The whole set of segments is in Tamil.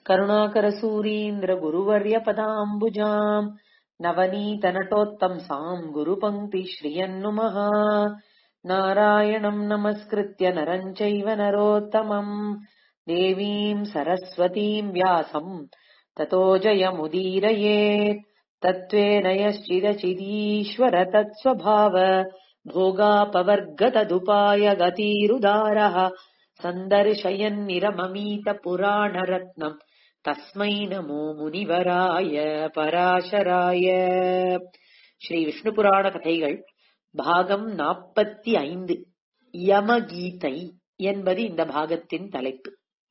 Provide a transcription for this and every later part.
करुणाकरसूरीन्द्रगुरुवर्यपदाम्बुजाम् नवनीतनटोत्तंसाम् गुरुपङ्क्तिश्रियन्नुमः नारायणम् नमस्कृत्य नरम् चैव नरोत्तमम् देवीम् सरस्वतीम् व्यासम् ततो जयमुदीरयेत् तत्त्वेन यश्चिदचिदीश्वर तत्स्वभाव भोगापवर्गतदुपाय गतिरुदारः सन्दर्शयन्निरममीतपुराणरत्नम् तस्मै नमो முனிவராய பராசராய ஸ்ரீ விஷ்ணு புராண கதைகள் பாகம் நாற்பத்தி ஐந்து யமகீதை என்பது இந்த பாகத்தின் தலைப்பு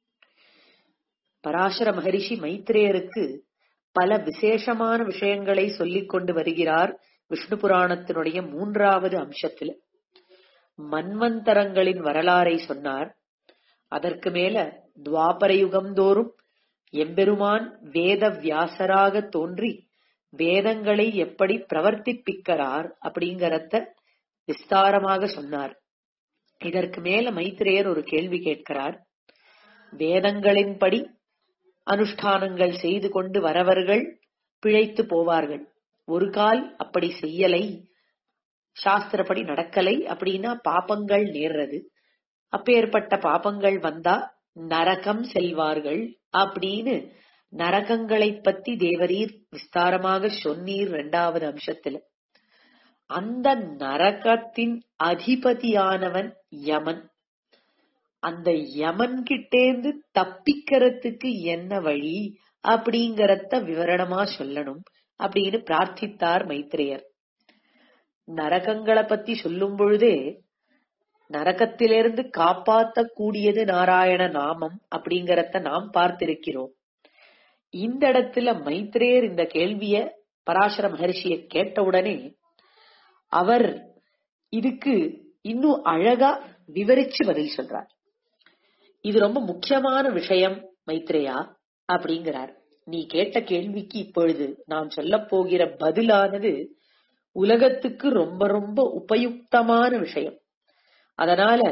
பராசர மகரிஷி மைத்ரேயருக்கு பல விசேஷமான விஷயங்களை சொல்லிக் கொண்டு வருகிறார் விஷ்ணு புராணத்தினுடைய மூன்றாவது அம்சத்தில் மன்வந்தரங்களின் வரலாறை சொன்னார் அதற்கு மேல துவாபர யுகம் தோறும் எம்பெருமான் வேத வியாசராக தோன்றி வேதங்களை எப்படி பிரவர்த்திப்பிக்கிறார் அப்படிங்கறத விஸ்தாரமாக சொன்னார் இதற்கு மேல மைத்திரேயர் ஒரு கேள்வி கேட்கிறார் வேதங்களின்படி அனுஷ்டானங்கள் செய்து கொண்டு வரவர்கள் பிழைத்து போவார்கள் ஒரு கால் அப்படி செய்யலை சாஸ்திரப்படி நடக்கலை அப்படின்னா பாப்பங்கள் நேர்றது அப்பேற்பட்ட பாப்பங்கள் வந்தா நரகம் செல்வார்கள் அப்படின்னு நரகங்களை பத்தி தேவரீர் விஸ்தாரமாக சொன்னீர் இரண்டாவது அம்சத்துல அந்த நரகத்தின் அதிபதியானவன் யமன் அந்த யமன் கிட்டேந்து தப்பிக்கிறதுக்கு என்ன வழி அப்படிங்கறத விவரணமா சொல்லணும் அப்படின்னு பிரார்த்தித்தார் மைத்ரேயர் நரகங்களை பத்தி சொல்லும் பொழுதே நரகத்திலிருந்து காப்பாத்த கூடியது நாராயண நாமம் அப்படிங்கறத நாம் பார்த்திருக்கிறோம் இந்த இடத்துல மைத்ரேயர் இந்த கேள்விய பராசர மகர்ஷிய கேட்டவுடனே அவர் இதுக்கு இன்னும் அழகா விவரிச்சு பதில் சொல்றார் இது ரொம்ப முக்கியமான விஷயம் மைத்ரேயா அப்படிங்கிறார் நீ கேட்ட கேள்விக்கு இப்பொழுது நான் சொல்ல போகிற பதிலானது உலகத்துக்கு ரொம்ப ரொம்ப உபயுக்தமான விஷயம் அதனால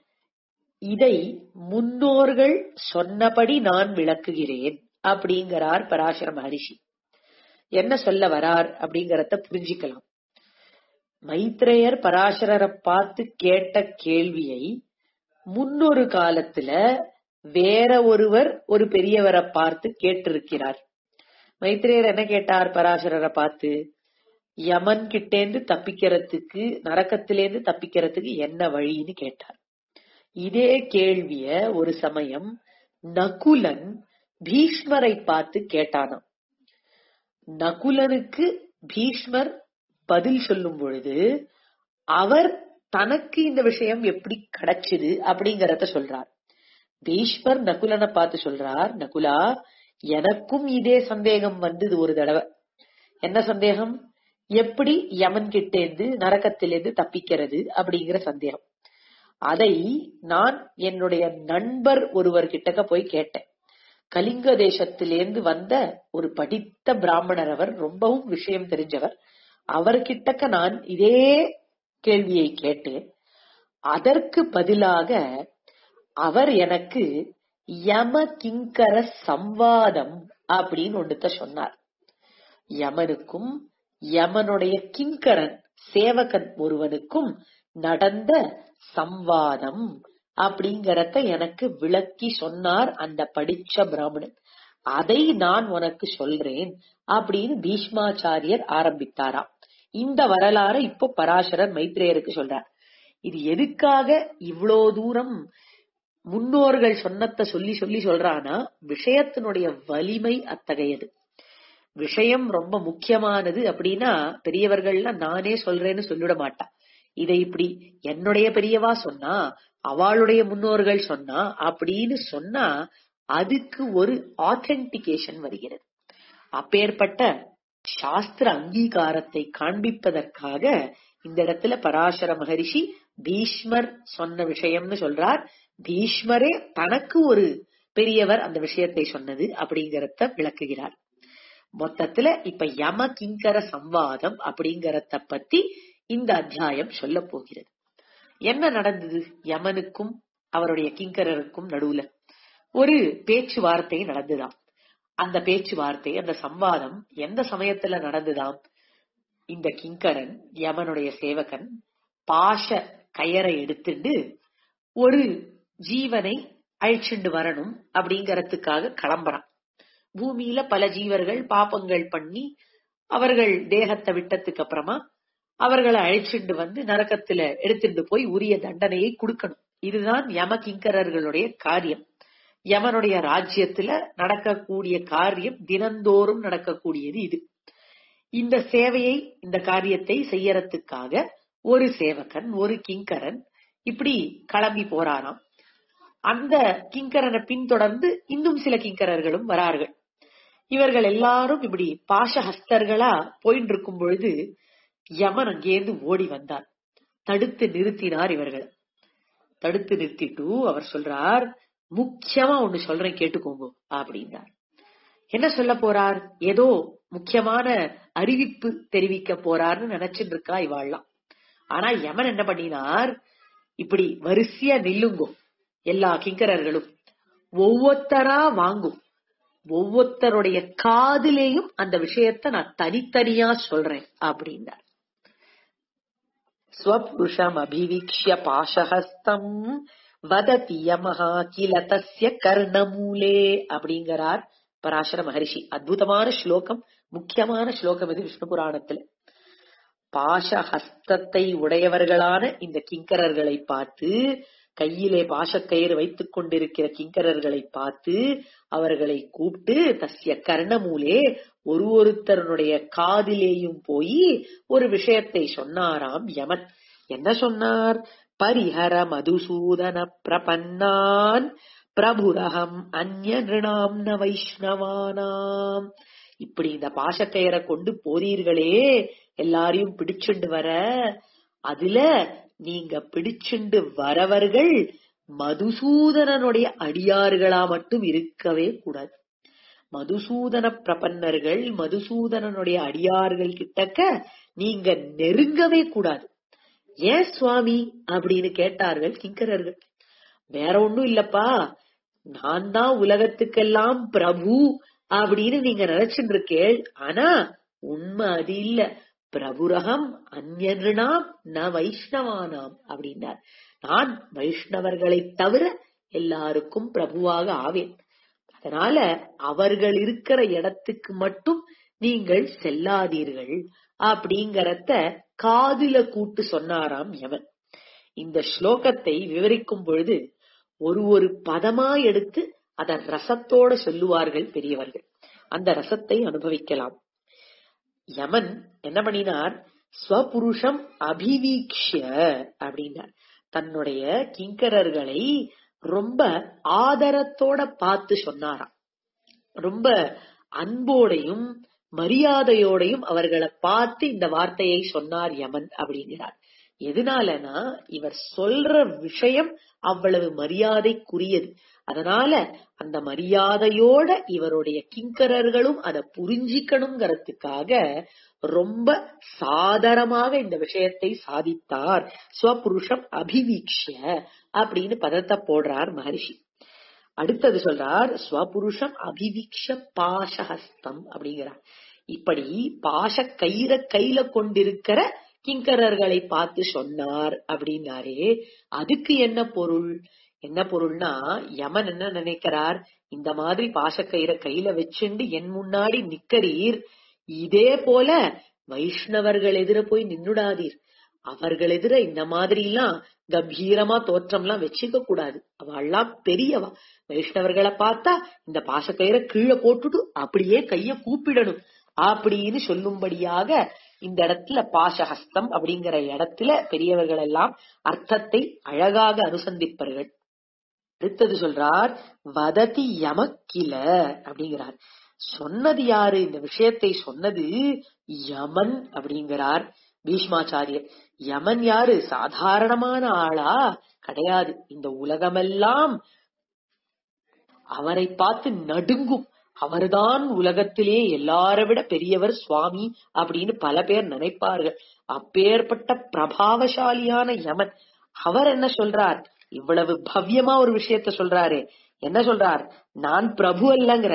இதை முன்னோர்கள் சொன்னபடி நான் விளக்குகிறேன் அப்படிங்கிறார் பராசர மகரிஷி என்ன சொல்ல வரார் அப்படிங்கறத புரிஞ்சுக்கலாம் மைத்ரேயர் பராசரரை பார்த்து கேட்ட கேள்வியை முன்னொரு காலத்துல வேற ஒருவர் ஒரு பெரியவரை பார்த்து கேட்டிருக்கிறார் மைத்ரேயர் என்ன கேட்டார் பராசரரை பார்த்து யமன் கிட்டேந்து தப்பிக்கிறதுக்கு நரக்கத்திலேந்து தப்பிக்கிறதுக்கு என்ன வழின்னு கேட்டார் இதே கேள்விய ஒரு சமயம் நகுலன் பீஷ்மரை பார்த்து கேட்டானாம் நகுலனுக்கு பீஷ்மர் பதில் சொல்லும் பொழுது அவர் தனக்கு இந்த விஷயம் எப்படி கிடைச்சது அப்படிங்கறத சொல்றார் பீஷ்மர் நகுலனை பார்த்து சொல்றார் நகுலா எனக்கும் இதே சந்தேகம் வந்தது ஒரு தடவை என்ன சந்தேகம் எப்படி யமன் கிட்டேந்து நரக்கத்திலிருந்து தப்பிக்கிறது அப்படிங்கிற சந்தேகம் அதை நான் என்னுடைய நண்பர் ஒருவர் கிட்டக்க போய் கேட்டேன் கலிங்க தேசத்திலேருந்து வந்த ஒரு படித்த பிராமணர் அவர் ரொம்பவும் விஷயம் தெரிஞ்சவர் அவர்கிட்டக்க நான் இதே கேள்வியை கேட்டேன் அதற்கு பதிலாக அவர் எனக்கு யம கிங்கர சம்வாதம் அப்படின்னு ஒன்றுத்த சொன்னார் யமனுக்கும் யமனுடைய கிங்கரன் சேவகன் ஒருவனுக்கும் நடந்த சம்வாதம் அப்படிங்கறத எனக்கு விளக்கி சொன்னார் அந்த படிச்ச பிராமணன் அதை நான் உனக்கு சொல்றேன் அப்படின்னு பீஷ்மாச்சாரியர் ஆரம்பித்தாராம் இந்த வரலாறு இப்போ பராசரர் மைத்ரேயருக்கு சொல்றார் இது எதுக்காக இவ்வளோ தூரம் முன்னோர்கள் சொன்னத்தை சொல்லி சொல்லி சொல்றானா விஷயத்தினுடைய வலிமை அத்தகையது விஷயம் ரொம்ப முக்கியமானது அப்படின்னா பெரியவர்கள்லாம் நானே சொல்றேன்னு சொல்லிட மாட்டா இதை இப்படி என்னுடைய பெரியவா சொன்னா அவளுடைய முன்னோர்கள் சொன்னா அப்படின்னு சொன்னா அதுக்கு ஒரு ஆத்தென்டிகேஷன் வருகிறது அப்பேற்பட்ட சாஸ்திர அங்கீகாரத்தை காண்பிப்பதற்காக இந்த இடத்துல பராசர மகரிஷி பீஷ்மர் சொன்ன விஷயம்னு சொல்றார் பீஷ்மரே தனக்கு ஒரு பெரியவர் அந்த விஷயத்தை சொன்னது அப்படிங்கறத விளக்குகிறார் மொத்தத்துல இப்ப யம கிங்கர சம்வாதம் அப்படிங்கறத பத்தி இந்த அத்தியாயம் சொல்ல போகிறது என்ன நடந்தது யமனுக்கும் அவருடைய கிங்கரருக்கும் நடுவுல ஒரு பேச்சுவார்த்தை நடந்துதான் அந்த பேச்சுவார்த்தை அந்த சம்வாதம் எந்த சமயத்துல நடந்துதாம் இந்த கிங்கரன் யமனுடைய சேவகன் பாஷ கயரை எடுத்துட்டு ஒரு ஜீவனை அழிச்சுண்டு வரணும் அப்படிங்கறதுக்காக கிளம்புறான் பூமியில பல ஜீவர்கள் பாப்பங்கள் பண்ணி அவர்கள் தேகத்தை விட்டதுக்கு அப்புறமா அவர்களை அழைச்சிட்டு வந்து நரகத்துல எடுத்துட்டு போய் உரிய தண்டனையை கொடுக்கணும் இதுதான் யம கிங்கரர்களுடைய காரியம் யமனுடைய ராஜ்யத்துல நடக்கக்கூடிய காரியம் தினந்தோறும் நடக்கக்கூடியது இது இந்த சேவையை இந்த காரியத்தை செய்யறதுக்காக ஒரு சேவகன் ஒரு கிங்கரன் இப்படி கிளம்பி போறாராம் அந்த கிங்கரனை பின்தொடர்ந்து இன்னும் சில கிங்கரர்களும் வரார்கள் இவர்கள் எல்லாரும் இப்படி பாசஹஸ்தர்களா போயிட்டு இருக்கும் பொழுது யமன் அங்கேருந்து ஓடி வந்தார் தடுத்து நிறுத்தினார் இவர்கள் தடுத்து நிறுத்திட்டு அவர் சொல்றார் முக்கியமா ஒண்ணு சொல்றேன் கேட்டுக்கோங்க அப்படின்னார் என்ன சொல்ல போறார் ஏதோ முக்கியமான அறிவிப்பு தெரிவிக்க போறார்னு நினைச்சிட்டு இருக்கா இவாள்லாம் ஆனா யமன் என்ன பண்ணினார் இப்படி வரிசையா நில்லுங்கோ எல்லா கிங்கரர்களும் ஒவ்வொருத்தரா வாங்கும் ஒவ்வொருத்தருடைய காதிலேயும் அந்த விஷயத்த நான் தனித்தனியா சொல்றேன் அப்படின்னார் ஸ்வபுருஷம் அபிவீக்ஷிய பாசஹஸ்தம் வததி யமஹா கில தஸ்ய கர்ணமூலே அப்படிங்கிறார் பராசர மகரிஷி அற்புதமான ஸ்லோகம் முக்கியமான ஸ்லோகம் இது விஷ்ணு புராணத்துல பாசஹஸ்தத்தை உடையவர்களான இந்த கிங்கரர்களை பார்த்து கையிலே பாசக்கயிறு வைத்துக் கொண்டிருக்கிற கிங்கரர்களை பார்த்து அவர்களை கூப்பிட்டு தஸ்ய கர்ணமூலே ஒரு ஒருத்தருடைய காதிலேயும் போய் ஒரு விஷயத்தை சொன்னாராம் யமன் என்ன சொன்னார் பரிஹர மதுசூதன பிரபன்னான் பிரபுரகம் அந்ய நிருணாம் ந வைஷ்ணவானாம் இப்படி இந்த பாசக்கயிறை கொண்டு போறீர்களே எல்லாரையும் பிடிச்சுண்டு வர அதுல நீங்க பிடிச்சுண்டு வரவர்கள் மதுசூதனனுடைய அடியார்களா மட்டும் இருக்கவே கூடாது மதுசூதன பிரபன்னர்கள் மதுசூதனனுடைய அடியார்கள் கிட்டக்க நீங்க நெருங்கவே கூடாது ஏன் சுவாமி அப்படின்னு கேட்டார்கள் கிங்கரர்கள் வேற ஒண்ணும் இல்லப்பா நான் தான் உலகத்துக்கெல்லாம் பிரபு அப்படின்னு நீங்க நினைச்சுட்டு இருக்கேள் ஆனா உண்மை அது இல்ல பிரபுரகம் அந்நாம் ந வைஷ்ணவானாம் அப்படின்னார் நான் வைஷ்ணவர்களை தவிர எல்லாருக்கும் பிரபுவாக ஆவேன் அதனால அவர்கள் இருக்கிற இடத்துக்கு மட்டும் நீங்கள் செல்லாதீர்கள் அப்படிங்கறத காதுல கூட்டு சொன்னாராம் யமன் இந்த ஸ்லோகத்தை விவரிக்கும் பொழுது ஒரு ஒரு பதமா எடுத்து அத ரசத்தோட சொல்லுவார்கள் பெரியவர்கள் அந்த ரசத்தை அனுபவிக்கலாம் யமன் என்ன பண்ணினார் ஸ்வபுருஷம் அபிவீக்ஷிய அப்படின்னார் தன்னுடைய கிங்கரர்களை ரொம்ப ஆதரத்தோட பார்த்து சொன்னாராம் ரொம்ப அன்போடையும் மரியாதையோடையும் அவர்களை பார்த்து இந்த வார்த்தையை சொன்னார் யமன் அப்படிங்கிறார் எதனாலனா இவர் சொல்ற விஷயம் அவ்வளவு மரியாதைக்குரியது அதனால அந்த மரியாதையோட இவருடைய கிங்கரர்களும் அதை புரிஞ்சிக்கணுங்கிறதுக்காக ரொம்ப சாதரமாக இந்த விஷயத்தை சாதித்தார் ஸ்வபுருஷம் அபிவீக்ஷ அப்படின்னு பதத்தை போடுறார் மகரிஷி அடுத்தது சொல்றார் ஸ்வபுருஷம் அபிவீக்ஷ பாசஹஸ்தம் அப்படிங்கிறார் இப்படி பாச கயிற கையில கொண்டிருக்கிற கிங்கரர்களை பார்த்து சொன்னார் அப்படின்னாரே அதுக்கு என்ன பொருள் என்ன பொருள்னா யமன் என்ன நினைக்கிறார் இந்த மாதிரி பாசக்கயிறை கையில வச்சுண்டு என் முன்னாடி நிக்கிறீர் இதே போல வைஷ்ணவர்கள் எதிர போய் நின்னுடாதீர் அவர்கள் எதிர இந்த மாதிரி எல்லாம் கம்பீரமா தோற்றம் எல்லாம் வச்சுக்க கூடாது அவள்லாம் பெரியவா வைஷ்ணவர்களை பார்த்தா இந்த பாசக்கயிறை கீழே போட்டுட்டு அப்படியே கைய கூப்பிடணும் அப்படின்னு சொல்லும்படியாக இந்த இடத்துல பாசஹஸ்தம் அப்படிங்கிற இடத்துல பெரியவர்கள் எல்லாம் அர்த்தத்தை அழகாக அனுசந்திப்பார்கள் அடுத்தது சொல்றார் வததி யமக்கில அப்படிங்கிறார் சொன்னது யாரு இந்த விஷயத்தை சொன்னது யமன் அப்படிங்கிறார் பீஷ்மாச்சாரியர் யமன் யாரு சாதாரணமான ஆளா கிடையாது இந்த உலகமெல்லாம் அவரை பார்த்து நடுங்கும் அவர்தான் உலகத்திலே எல்லாரை விட பெரியவர் சுவாமி அப்படின்னு பல பேர் நினைப்பார்கள் அப்பேற்பட்ட பிரபாவசாலியான யமன் அவர் என்ன சொல்றார் இவ்வளவு பவ்யமா ஒரு விஷயத்த சொல்றாரு என்ன சொல்றார் நான் பிரபு அல்லங்கிற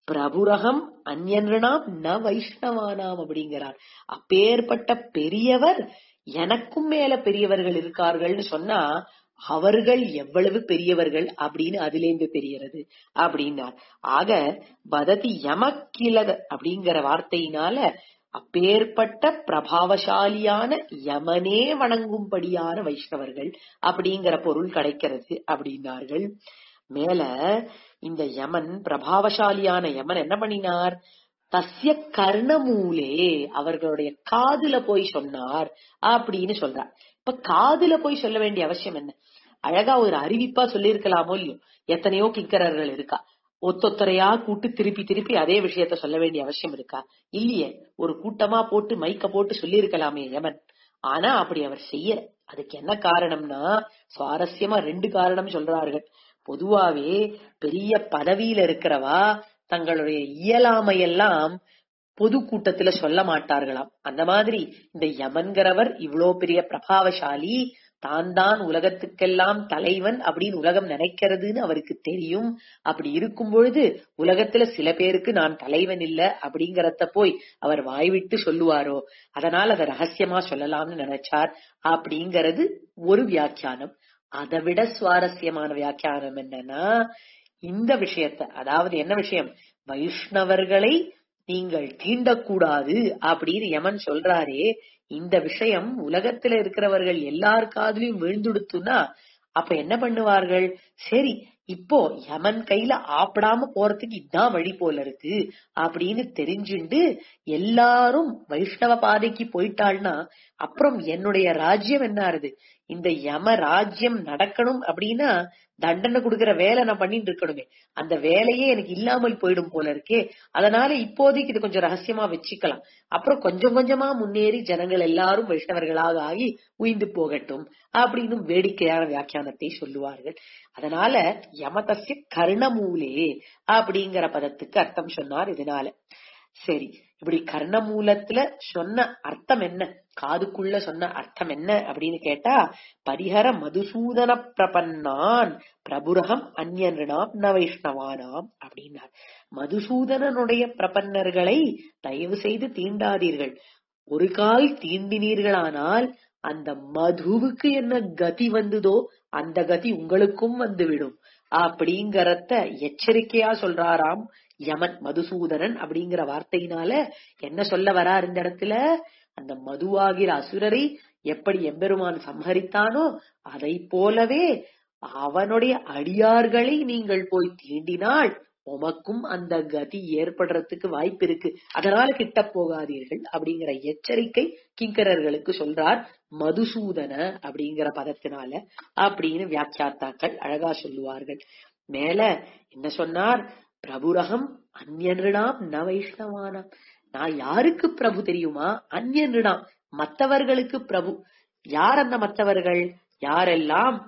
பிரபுரகம் அந்யன்றாம் ந வைஷ்ணவானாம் அப்படிங்கிறார் அப்பேற்பட்ட பெரியவர் எனக்கும் மேல பெரியவர்கள் இருக்கார்கள்னு சொன்னா அவர்கள் எவ்வளவு பெரியவர்கள் அப்படின்னு அதிலேந்து தெரியறது அப்படின்னார் ஆக பததி யமக்கிலக அப்படிங்கிற வார்த்தையினால அப்பேற்பட்ட பிரபாவசாலியான யமனே வணங்கும்படியான வைஷ்ணவர்கள் அப்படிங்கிற பொருள் கிடைக்கிறது அப்படின்னார்கள் மேல இந்த யமன் பிரபாவசாலியான யமன் என்ன பண்ணினார் தஸ்ய கர்ணமூலே அவர்களுடைய காதுல போய் சொன்னார் அப்படின்னு சொல்றார் இப்ப காதுல போய் சொல்ல வேண்டிய அவசியம் என்ன அழகா ஒரு அறிவிப்பா சொல்லியிருக்கலாமோ இல்லையோ எத்தனையோ கிங்கரர்கள் இருக்கா ஒத்தொத்தரையா கூட்டு திருப்பி திருப்பி அதே விஷயத்த சொல்ல வேண்டிய அவசியம் இருக்கா இல்லையே ஒரு கூட்டமா போட்டு மைக்க போட்டு சொல்லியிருக்கலாமே யமன் ஆனா அப்படி அவர் செய்யல அதுக்கு என்ன காரணம்னா சுவாரஸ்யமா ரெண்டு காரணம் சொல்றார்கள் பொதுவாவே பெரிய பதவியில இருக்கிறவா தங்களுடைய இயலாமையெல்லாம் பொது கூட்டத்துல சொல்ல மாட்டார்களாம் அந்த மாதிரி இந்த யமன்கிறவர் இவ்வளோ பெரிய பிரபாவசாலி தான் தான் உலகத்துக்கெல்லாம் தலைவன் அப்படின்னு உலகம் நினைக்கிறதுன்னு அவருக்கு தெரியும் அப்படி இருக்கும் பொழுது உலகத்துல சில பேருக்கு நான் தலைவன் இல்ல அப்படிங்கறத போய் அவர் வாய்விட்டு சொல்லுவாரோ அதனால் அதை ரகசியமா சொல்லலாம்னு நினைச்சார் அப்படிங்கறது ஒரு வியாக்கியானம் அதை விட சுவாரஸ்யமான வியாக்கியானம் என்னன்னா இந்த விஷயத்த அதாவது என்ன விஷயம் வைஷ்ணவர்களை நீங்கள் தீண்டக்கூடாது அப்படின்னு யமன் சொல்றாரே இந்த விஷயம் உலகத்துல இருக்கிறவர்கள் எல்லார் காதுலயும் விழுந்துடுத்துனா அப்ப என்ன பண்ணுவார்கள் சரி இப்போ யமன் கையில ஆப்படாம போறதுக்கு இதான் வழி போல இருக்கு அப்படின்னு தெரிஞ்சுண்டு எல்லாரும் வைஷ்ணவ பாதைக்கு போயிட்டாள்னா அப்புறம் என்னுடைய ராஜ்யம் என்ன ஆறுது இந்த யம ராஜ்யம் நடக்கணும் அப்படின்னா தண்டனை கொடுக்கிற வேலை நான் பண்ணிட்டு இருக்கணுமே அந்த வேலையே எனக்கு இல்லாமல் போயிடும் போல இருக்கே அதனால இப்போதைக்கு இது கொஞ்சம் ரகசியமா வச்சுக்கலாம் அப்புறம் கொஞ்சம் கொஞ்சமா முன்னேறி ஜனங்கள் எல்லாரும் வைஷ்ணவர்களாக ஆகி உயிந்து போகட்டும் அப்படின்னு வேடிக்கையான வியாக்கியானத்தை சொல்லுவார்கள் அதனால யமதசிய கர்ணமூலே அப்படிங்கிற பதத்துக்கு அர்த்தம் சொன்னார் இதனால சரி இப்படி கர்ணமூலத்துல சொன்ன அர்த்தம் என்ன காதுக்குள்ள சொன்ன அர்த்தம் என்ன அப்படின்னு கேட்டா பரிஹர மதுசூதன பிரபன்னான் பிரபுரகம் அந்யனாம் ந வைஷ்ணவானாம் அப்படின்னார் மதுசூதனனுடைய பிரபன்னர்களை தயவு செய்து தீண்டாதீர்கள் ஒரு கால் தீண்டினீர்களானால் அந்த மதுவுக்கு என்ன கதி வந்ததோ அந்த கதி உங்களுக்கும் வந்துவிடும் அப்படிங்கறத எச்சரிக்கையா சொல்றாராம் யமன் மதுசூதனன் அப்படிங்கிற வார்த்தையினால என்ன சொல்ல வரார் இந்த இடத்துல அந்த மதுவாகிற அசுரரை எப்படி எம்பெருமான் சம்ஹரித்தானோ அதை போலவே அவனுடைய அடியார்களை நீங்கள் போய் தீண்டினால் உமக்கும் அந்த கதி ஏற்படுறதுக்கு வாய்ப்பு இருக்கு அதனால கிட்ட போகாதீர்கள் அப்படிங்கிற எச்சரிக்கை கிங்கரர்களுக்கு சொல்றார் மதுசூதன அப்படிங்கிற பதத்தினால அப்படின்னு வியாக்கியாத்தாக்கள் அழகா சொல்லுவார்கள் மேல என்ன சொன்னார் பிரபுரகம் அந்நியனாம் ந வைஷ்ணவானாம் நான் யாருக்கு பிரபு தெரியுமா அந்நியனாம் மத்தவர்களுக்கு பிரபு யார் அந்த மத்தவர்கள் யாரெல்லாம்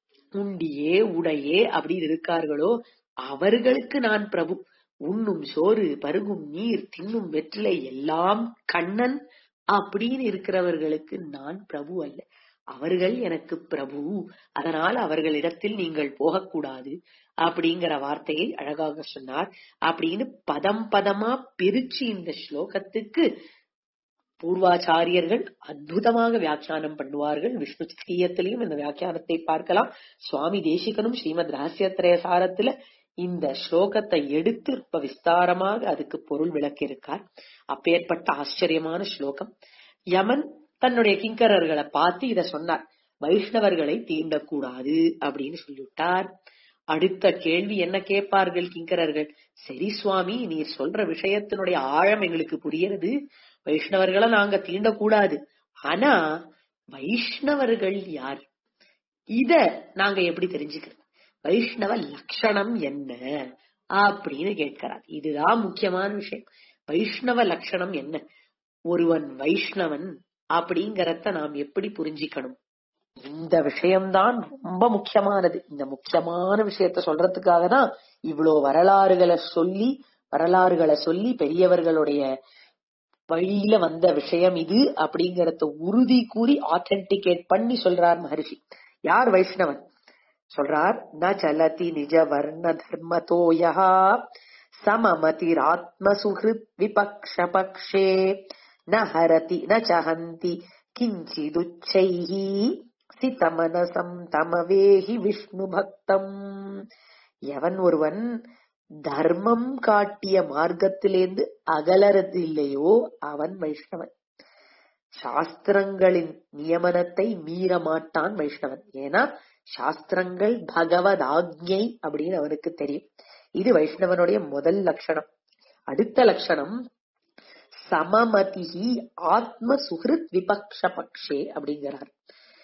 உண்டியே உடையே அப்படின்னு இருக்கார்களோ அவர்களுக்கு நான் பிரபு உண்ணும் சோறு பருகும் நீர் தின்னும் வெற்றிலை எல்லாம் கண்ணன் அப்படின்னு இருக்கிறவர்களுக்கு நான் பிரபு அல்ல அவர்கள் எனக்கு பிரபு அதனால் அவர்களிடத்தில் நீங்கள் போகக்கூடாது அப்படிங்கிற வார்த்தையை அழகாக சொன்னார் அப்படின்னு பதம் பதமா பிரிச்சு இந்த ஸ்லோகத்துக்கு பூர்வாச்சாரியர்கள் அற்புதமாக வியாக்கியானம் பண்ணுவார்கள் விஷ்ணு சித்தியத்திலையும் இந்த வியாக்கியானத்தை பார்க்கலாம் சுவாமி தேசிகனும் ஸ்ரீமத் ரகசியத்திரய சாரத்துல இந்த ஸ்லோகத்தை எடுத்து ரொம்ப விஸ்தாரமாக அதுக்கு பொருள் விளக்கியிருக்கார் அப்பேற்பட்ட ஆச்சரியமான ஸ்லோகம் யமன் தன்னுடைய கிங்கரர்களை பார்த்து இத சொன்னார் வைஷ்ணவர்களை தீண்டக்கூடாது அப்படின்னு சொல்லிவிட்டார் அடுத்த கேள்வி என்ன கேட்பார்கள் கிங்கரர்கள் சரி சுவாமி நீர் சொல்ற விஷயத்தினுடைய ஆழம் எங்களுக்கு புரியறது வைஷ்ணவர்களை நாங்க தீண்டக்கூடாது ஆனா வைஷ்ணவர்கள் யார் இத நாங்க எப்படி தெரிஞ்சுக்கிறது வைஷ்ணவ லட்சணம் என்ன அப்படின்னு கேட்கிறார் இதுதான் முக்கியமான விஷயம் வைஷ்ணவ லட்சணம் என்ன ஒருவன் வைஷ்ணவன் அப்படிங்கறத நாம் எப்படி புரிஞ்சிக்கணும் இந்த விஷயம்தான் ரொம்ப முக்கியமானது இந்த முக்கியமான விஷயத்த சொல்றதுக்காக தான் இவ்வளோ வரலாறுகளை சொல்லி வரலாறுகளை சொல்லி பெரியவர்களுடைய வழியில வந்த விஷயம் இது அப்படிங்கறத உறுதி கூறி ஆத்தென்டிகேட் பண்ணி சொல்றார் மகர்ஷி யார் வைஷ்ணவன் சொல்றார் ந சலதி நிஜ வர்ண தர்மதோயா सममतिरात्मसुहृत् विपक्षपक्षे न हरति न चहन्ति किञ्चिदुच्चैः சிதமனசம் தமவேஹி விஷ்ணு பக்தம் எவன் ஒருவன் தர்மம் காட்டிய மார்க்கத்திலேந்து அகலறது இல்லையோ அவன் வைஷ்ணவன் சாஸ்திரங்களின் நியமனத்தை மீற மாட்டான் வைஷ்ணவன் ஏன்னா சாஸ்திரங்கள் பகவத் ஆக்ஞை அப்படின்னு அவனுக்கு தெரியும் இது வைஷ்ணவனுடைய முதல் லட்சணம் அடுத்த லட்சணம் சமமதிஹி ஆத்ம சுகிருத் விபக்ஷ பக்ஷே அப்படிங்கிறார்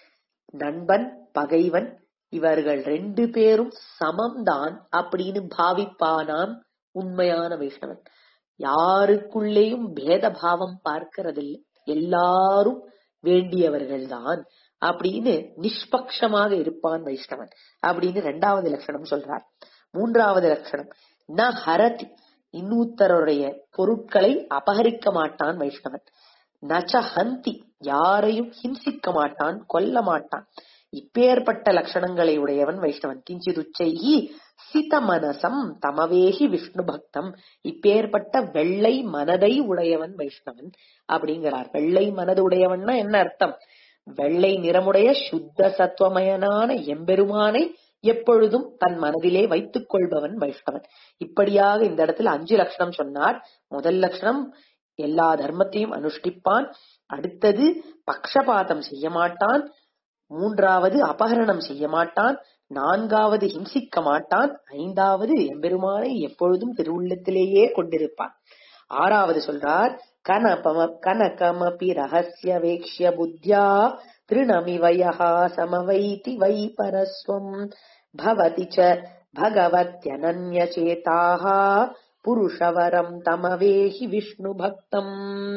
நண்பன் பகைவன் இவர்கள் ரெண்டு பேரும் சமம்தான் அப்படின்னு பாவிப்பானான் உண்மையான வைஷ்ணவன் யாருக்குள்ளேயும் பேத பாவம் பார்க்கறதில்லை எல்லாரும் வேண்டியவர்கள்தான் அப்படின்னு நிஷ்பக்ஷமாக இருப்பான் வைஷ்ணவன் அப்படின்னு ரெண்டாவது லட்சணம் சொல்றார் மூன்றாவது லட்சணம் ந ஹரதி இன்னூத்தருடைய பொருட்களை அபகரிக்க மாட்டான் வைஷ்ணவன் நச்ச ஹந்தி யாரையும் ஹிம்சிக்க மாட்டான் கொல்ல மாட்டான் இப்பேற்பட்ட லட்சணங்களை உடையவன் வைஷ்ணவன் கிஞ்சிதுச்சைகி சித மனசம் தமவேகி விஷ்ணு பக்தம் இப்பேற்பட்ட வெள்ளை மனதை உடையவன் வைஷ்ணவன் அப்படிங்கிறார் வெள்ளை மனது உடையவன்னா என்ன அர்த்தம் வெள்ளை நிறமுடைய சுத்த சத்துவமயனான எம்பெருமானை எப்பொழுதும் தன் மனதிலே வைத்துக் கொள்பவன் வைஷ்ணவன் இப்படியாக இந்த இடத்துல அஞ்சு லட்சணம் சொன்னார் முதல் லட்சணம் எல்லா தர்மத்தையும் அனுஷ்டிப்பான் அடுத்தது பக்ஷபாதம் செய்ய மாட்டான் மூன்றாவது அபகரணம் செய்ய மாட்டான் நான்காவது ஹிம்சிக்க மாட்டான் ஐந்தாவது எம்பெருமானை எப்பொழுதும் திருவுள்ளத்திலேயே கொண்டிருப்பான் ஆறாவது சொல்றார் கனபம கனகமபி ரகசிய வேக்ஷ்ய புத்தியா திருணமிவயா சமவைதி வை பரஸ்வம் பவதி ச பகவத்யனன்ய சேதாக புருஷவரம் தமவேஹி விஷ்ணு பக்தம்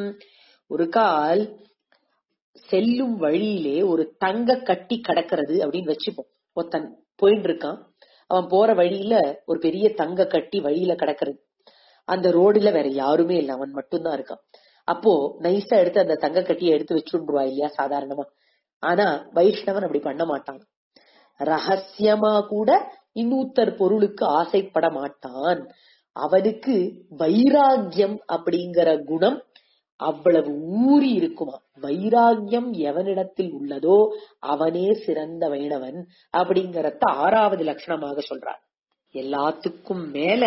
ஒரு கால் செல்லும் வழியிலே ஒரு தங்க கட்டி கடக்கிறது அப்படின்னு வச்சுப்போம் ஒருத்தன் போயிட்டு இருக்கான் அவன் போற வழியில ஒரு பெரிய தங்க கட்டி வழியில கிடக்கிறது அந்த ரோடுல வேற யாருமே இல்ல அவன் மட்டும்தான் இருக்கான் அப்போ நைஸா எடுத்து அந்த தங்க கட்டியை எடுத்து வச்சுருவா இல்லையா சாதாரணமா ஆனா வைஷ்ணவன் அப்படி பண்ண மாட்டான் ரகசியமா கூட இன்னூத்தர் பொருளுக்கு ஆசைப்பட மாட்டான் அவனுக்கு வைராகியம் அப்படிங்கிற குணம் அவ்வளவு ஊறி இருக்குமா வைராகியம் எவனிடத்தில் உள்ளதோ அவனே சிறந்த வைணவன் அப்படிங்கறத ஆறாவது லட்சணமாக சொல்றார் எல்லாத்துக்கும் மேல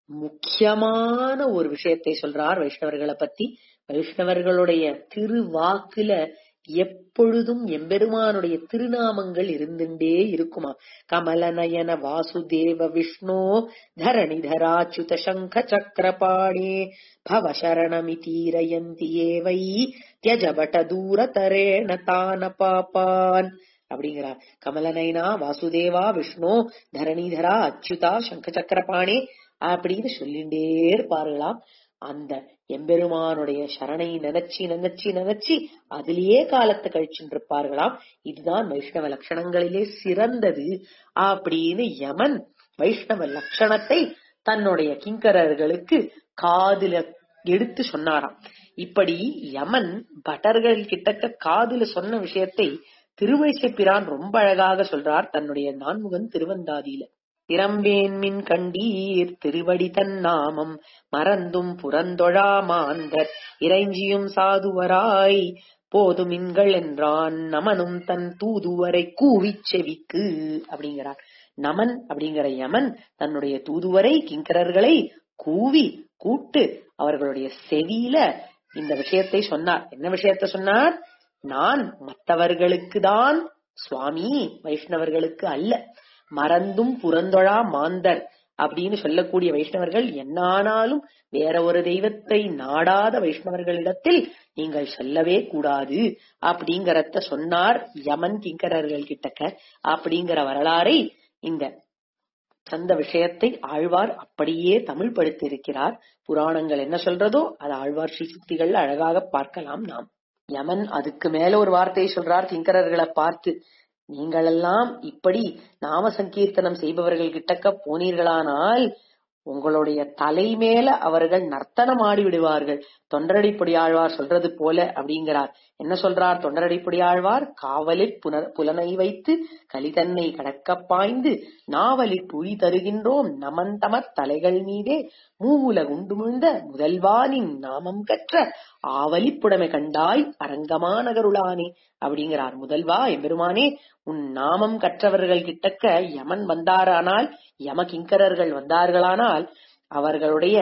முக்கியமான ஒரு விஷயத்தை சொல்றார் வைஷ்ணவர்களை பத்தி வைஷ்ணவர்களுடைய திருவாக்குல எப்பொழுதும் எம்பெருமானுடைய திருநாமங்கள் இருந்துட்டே இருக்குமா கமலநயன வாசுதேவ விஷ்ணு தரணிதராச்சுத சங்க சக்கரபாணே பவ சரணமிதீரயந்தி ஏவை தியஜபட தூரதரேண தான பாப்பான் அப்படிங்கிறார் கமலநயனா வாசுதேவா விஷ்ணு தரணிதரா அச்சுதா சங்க சக்கரபாணே அப்படின்னு சொல்லிண்டே இருப்பார்களாம் அந்த எம்பெருமானுடைய சரணை நினைச்சு நினைச்சு நினைச்சு அதிலேயே காலத்தை கழிச்சுட்டு இருப்பார்களாம் இதுதான் வைஷ்ணவ லட்சணங்களிலே சிறந்தது அப்படின்னு யமன் வைஷ்ணவ லட்சணத்தை தன்னுடைய கிங்கரர்களுக்கு காதுல எடுத்து சொன்னாராம் இப்படி யமன் பட்டர்கள் கிட்டக்க காதுல சொன்ன விஷயத்தை திருவழிசை பிரான் ரொம்ப அழகாக சொல்றார் தன்னுடைய நான்முகன் திருவந்தாதியில திறம்பேன்மின் கண்டீர் திருவடி தன் நாமம் மறந்தும் புறந்தொழா மாந்தர் இறைஞ்சியும் சாதுவராய் போதுமின்கள் என்றான் நமனும் தன் தூதுவரை கூவிச் செவிக்கு அப்படிங்கிறார் நமன் அப்படிங்கிற யமன் தன்னுடைய தூதுவரை கிங்கரர்களை கூவி கூட்டு அவர்களுடைய செவியில இந்த விஷயத்தை சொன்னார் என்ன விஷயத்தை சொன்னார் நான் மற்றவர்களுக்கு தான் சுவாமி வைஷ்ணவர்களுக்கு அல்ல மறந்தும் புறந்தொழா மாந்தர் அப்படின்னு சொல்லக்கூடிய வைஷ்ணவர்கள் என்னானாலும் வேற ஒரு தெய்வத்தை நாடாத வைஷ்ணவர்களிடத்தில் நீங்கள் சொல்லவே கூடாது அப்படிங்கறத சொன்னார் யமன் கிங்கரர்கள் கிட்டக்க அப்படிங்கிற வரலாறை இந்த சந்த விஷயத்தை ஆழ்வார் அப்படியே தமிழ் படுத்தியிருக்கிறார் புராணங்கள் என்ன சொல்றதோ அது ஆழ்வார் ஸ்ரீசுக்திகள் அழகாக பார்க்கலாம் நாம் யமன் அதுக்கு மேல ஒரு வார்த்தையை சொல்றார் கிங்கரர்களை பார்த்து நீங்களெல்லாம் இப்படி நாம சங்கீர்த்தனம் செய்பவர்கள் கிட்டக்க போனீர்களானால் உங்களுடைய தலை மேல அவர்கள் நர்த்தனம் ஆடி விடுவார்கள் தொண்டரடிப்படியாழ்வார் சொல்றது போல அப்படிங்கிறார் என்ன சொல்றார் தொண்டரடிப்படியாழ்வார் காவலிற் புனர் புலனை வைத்து கலிதன்னை கடக்கப் பாய்ந்து நாவலிற் புரி தருகின்றோம் நமந்தமர் தலைகள் மீதே மூவுல குண்டுமிழ்ந்த முதல்வானின் நாமம் கற்ற ஆவலிப்புடமை கண்டாய் அரங்கமா நகருளானே அப்படிங்கிறார் முதல்வா எம்பெருமானே உன் நாமம் கற்றவர்கள் கிட்டக்க யமன் வந்தாரானால் யம கிங்கரர்கள் வந்தார்களானால் அவர்களுடைய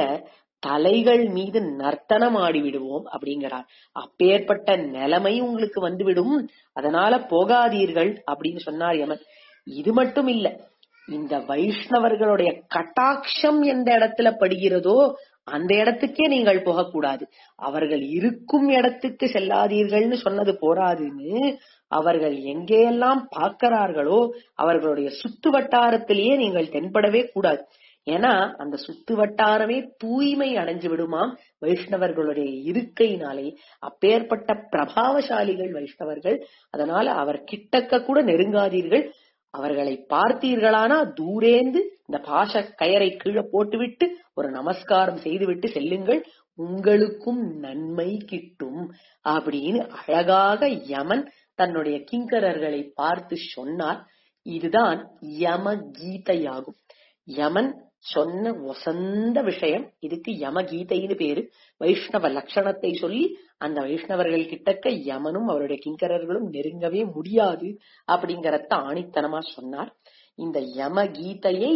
தலைகள் மீது நர்த்தனம் ஆடி விடுவோம் அப்படிங்கிறார் அப்பேற்பட்ட நிலைமை உங்களுக்கு வந்துவிடும் அதனால போகாதீர்கள் அப்படின்னு சொன்னார் யமன் இது மட்டும் இல்ல இந்த வைஷ்ணவர்களுடைய கட்டாட்சம் எந்த இடத்துல படுகிறதோ அந்த இடத்துக்கே நீங்கள் போகக்கூடாது அவர்கள் இருக்கும் இடத்துக்கு செல்லாதீர்கள்னு சொன்னது போராதுன்னு அவர்கள் எங்கேயெல்லாம் பார்க்கிறார்களோ அவர்களுடைய சுத்து வட்டாரத்திலேயே நீங்கள் தென்படவே கூடாது ஏன்னா அந்த சுத்து வட்டாரமே தூய்மை அடைஞ்சு விடுமாம் வைஷ்ணவர்களுடைய இருக்கையினாலே அப்பேற்பட்ட பிரபாவசாலிகள் வைஷ்ணவர்கள் அதனால அவர் கிட்டக்க கூட நெருங்காதீர்கள் அவர்களை பார்த்தீர்களானா தூரேந்து இந்த பாச கயரை கீழே போட்டுவிட்டு ஒரு நமஸ்காரம் செய்துவிட்டு செல்லுங்கள் உங்களுக்கும் நன்மை கிட்டும் அப்படின்னு அழகாக யமன் தன்னுடைய கிங்கரர்களை பார்த்து சொன்னார் இதுதான் யம கீதையாகும் யமன் சொன்ன வசந்த விஷயம் இதுக்கு யம கீதைன்னு பேரு வைஷ்ணவ லட்சணத்தை சொல்லி அந்த வைஷ்ணவர்கள் கிட்டக்க யமனும் அவருடைய கிங்கரர்களும் நெருங்கவே முடியாது அப்படிங்கறத ஆணித்தனமா சொன்னார் இந்த யம கீதையை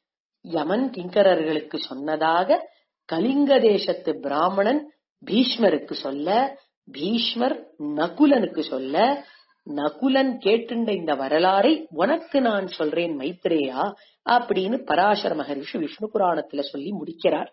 யமன் கிங்கரர்களுக்கு சொன்னதாக கலிங்க தேசத்து பிராமணன் பீஷ்மருக்கு சொல்ல பீஷ்மர் நகுலனுக்கு சொல்ல நகுலன் கேட்டுண்ட இந்த வரலாறை உனக்கு நான் சொல்றேன் மைத்ரேயா அப்படின்னு பராசர மகரிஷி விஷ்ணு புராணத்துல சொல்லி முடிக்கிறார்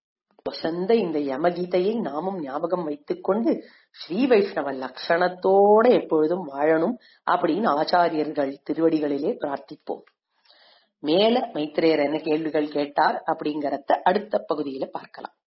வசந்த இந்த யமகீதையை நாமும் ஞாபகம் வைத்துக் கொண்டு ஸ்ரீ வைஷ்ணவ லட்சணத்தோட எப்பொழுதும் வாழணும் அப்படின்னு ஆச்சாரியர்கள் திருவடிகளிலே பிரார்த்திப்போம் மேல மைத்ரேயர் என்ன கேள்விகள் கேட்டார் அப்படிங்கறத அடுத்த பகுதியில பார்க்கலாம்